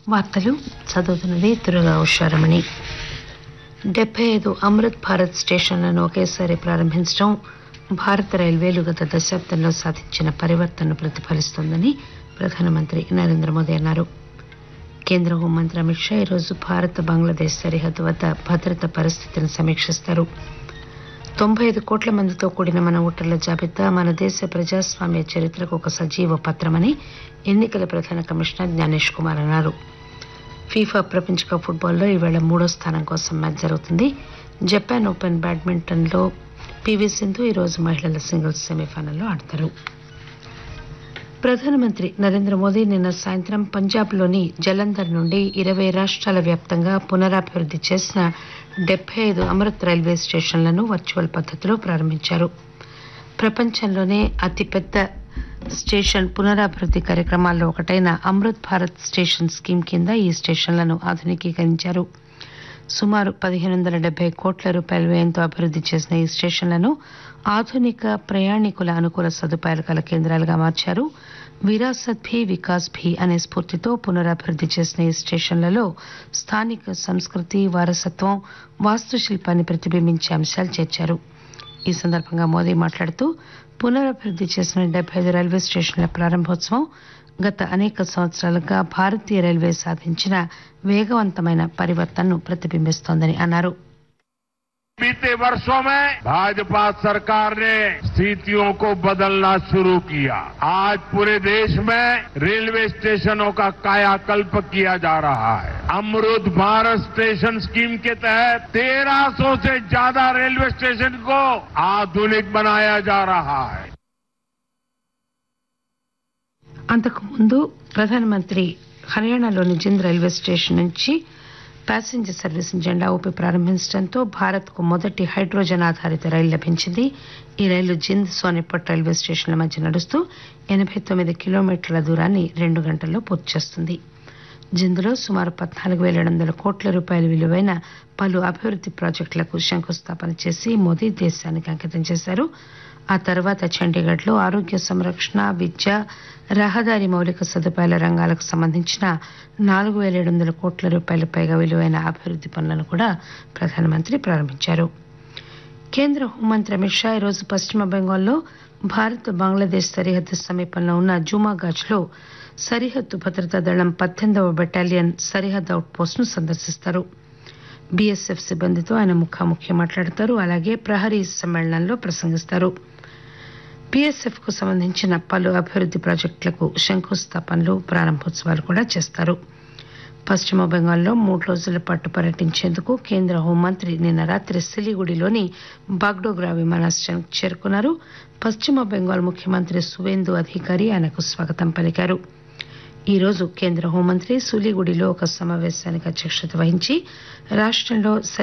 వార్తలు చదువుతున్నది దుర్గా ఉషారమణి డెబ్బై ఐదు అమృత్ భారత్ స్టేషన్లను ఒకేసారి ప్రారంభించడం భారత రైల్వేలు గత దశాబ్దంలో సాధించిన పరివర్తనను ప్రతిఫలిస్తోందని ప్రధానమంత్రి నరేంద్ర మోదీ అన్నారు కేంద్ర హోంమంత్రి అమిత్ షా ఈరోజు భారత్ బంగ్లాదేశ్ సరిహద్దు వద్ద భద్రత పరిస్థితిని సమీక్షిస్తారు తొంభై ఐదు కోట్ల మందితో కూడిన మన ఓటర్ల జాబితా మన దేశ ప్రజాస్వామ్య చరిత్రకు ఒక సజీవ పత్రమని ఎన్నికల ప్రధాన కమిషనర్ జ్ఞానేష్ కుమార్ అన్నారు ఫీఫా ప్రపంచ కప్ ఫుట్బాల్లో ఈవేళ మూడో స్థానం కోసం మ్యాచ్ జరుగుతుంది జపాన్ ఓపెన్ బ్యాడ్మింటన్లో పీవీ సింధు ఈరోజు మహిళల సింగిల్స్ సెమీఫైనల్లో ఆడతారు ప్రధానమంత్రి నరేంద్ర మోదీ నిన్న సాయంత్రం పంజాబ్లోని జలంధర్ నుండి ఇరవై రాష్ట్రాల వ్యాప్తంగా పునరాభివృద్ది చేసిన డెబ్బై ఐదు అమృత్ రైల్వే స్టేషన్లను వర్చువల్ పద్దతిలో ప్రారంభించారు ప్రపంచంలోనే అతిపెద్ద స్టేషన్ పునరాభివృద్ది కార్యక్రమాల్లో ఒకటైన అమృత్ భారత్ స్టేషన్ స్కీమ్ కింద ఈ స్టేషన్లను ఆధునికీకరించారు సుమారు పదిహేను వందల డెబ్బై కోట్ల రూపాయల వ్యయంతో అభివృద్ది చేసిన ఈ స్టేషన్లను ఆధునిక ప్రయాణికుల అనుకూల సదుపాయాలు కల కేంద్రాలుగా మార్చారు విరాసత్ భీ వికాస్ భీ అనే స్ఫూర్తితో పునరాభివృద్ది చేసిన ఈ స్టేషన్లలో స్థానిక సంస్కృతి వారసత్వం వాస్తుశిల్పాన్ని ప్రతిబింబించే అంశాలు చేర్చారు ఈ సందర్భంగా మోదీ మాట్లాడుతూ పునరభివృద్ది చేసిన డెబ్బై ఐదు రైల్వే స్టేషన్ల ప్రారంభోత్సవం గత అనేక సంవత్సరాలుగా భారతీయ రైల్వే సాధించిన వేగవంతమైన పరివర్తనను ప్రతిబింబిస్తోందని అన్నారు बीते वर्षों में भाजपा सरकार ने स्थितियों को बदलना शुरू किया आज पूरे देश में रेलवे स्टेशनों का कायाकल्प किया जा रहा है अमृत भारत स्टेशन स्कीम के तहत 1300 से ज्यादा रेलवे स्टेशन को आधुनिक बनाया जा रहा है అంతకుముందు ప్రధానమంత్రి హర్యానాలోని జింద్ రైల్వే స్టేషన్ నుంచి ప్యాసింజర్ సర్వీస్ జెండా ఊపి ప్రారంభించడంతో భారత్ కు మొదటి హైడ్రోజన్ ఆధారిత రైలు లభించింది ఈ రైలు జింద్ సోనిపట్ రైల్వే స్టేషన్ల మధ్య నడుస్తూ ఎనబై తొమ్మిది కిలోమీటర్ల దూరాన్ని రెండు గంటల్లో పూర్తి చేస్తుంది జింద్లో సుమారు పద్నాలుగు వేల ఏడు వందల కోట్ల రూపాయల విలువైన పలు అభివృద్ది ప్రాజెక్టులకు శంకుస్థాపన చేసి మోదీ దేశానికి అంకితం చేశారు ఆ తర్వాత చండీగఢ్లో ఆరోగ్య సంరక్షణ విద్య రహదారి మౌలిక సదుపాయాల రంగాలకు సంబంధించిన నాలుగు వేల ఏడు వందల కోట్ల రూపాయల పైగా విలువైన అభివృద్ది పనులను కూడా ప్రధానమంత్రి ప్రారంభించారు కేంద్ర హోంమంత్రి అమిత్ షా ఈరోజు పశ్చిమ బెంగాల్లో భారత్ బంగ్లాదేశ్ సరిహద్దు సమీపంలో ఉన్న జూమాగాజ్లో సరిహద్దు భద్రతా దళం పద్దెనిమిదవ బెటాలియన్ సరిహద్దు అవుట్ పోస్ట్ ను సందర్శిస్తారు బీఎస్ఎఫ్ సిబ్బందితో ఆయన ముఖాముఖి మాట్లాడతారు అలాగే ప్రహరీ సమ్మేళనంలో ప్రసంగిస్తారు బీఎస్ఎఫ్ కు సంబంధించిన పలు అభివృద్ది ప్రాజెక్టులకు శంకుస్థాపనలు ప్రారంభోత్సవాలు కూడా చేస్తారు పశ్చిమ బెంగాల్లో మూడు రోజుల పాటు పర్యటించేందుకు కేంద్ర హోంమంత్రి నిన్న రాత్రి సిలిగుడిలోని బాగ్డోగ్రా విమానాశ్రయానికి చేరుకున్నారు పశ్చిమ బెంగాల్ ముఖ్యమంత్రి సువేందు అధికారి ఆయనకు స్వాగతం పలికారు ఈ రోజు కేంద్ర హోంమంత్రి సులిగుడిలో ఒక సమావేశానికి అధ్యక్షత వహించి రాష్టంలో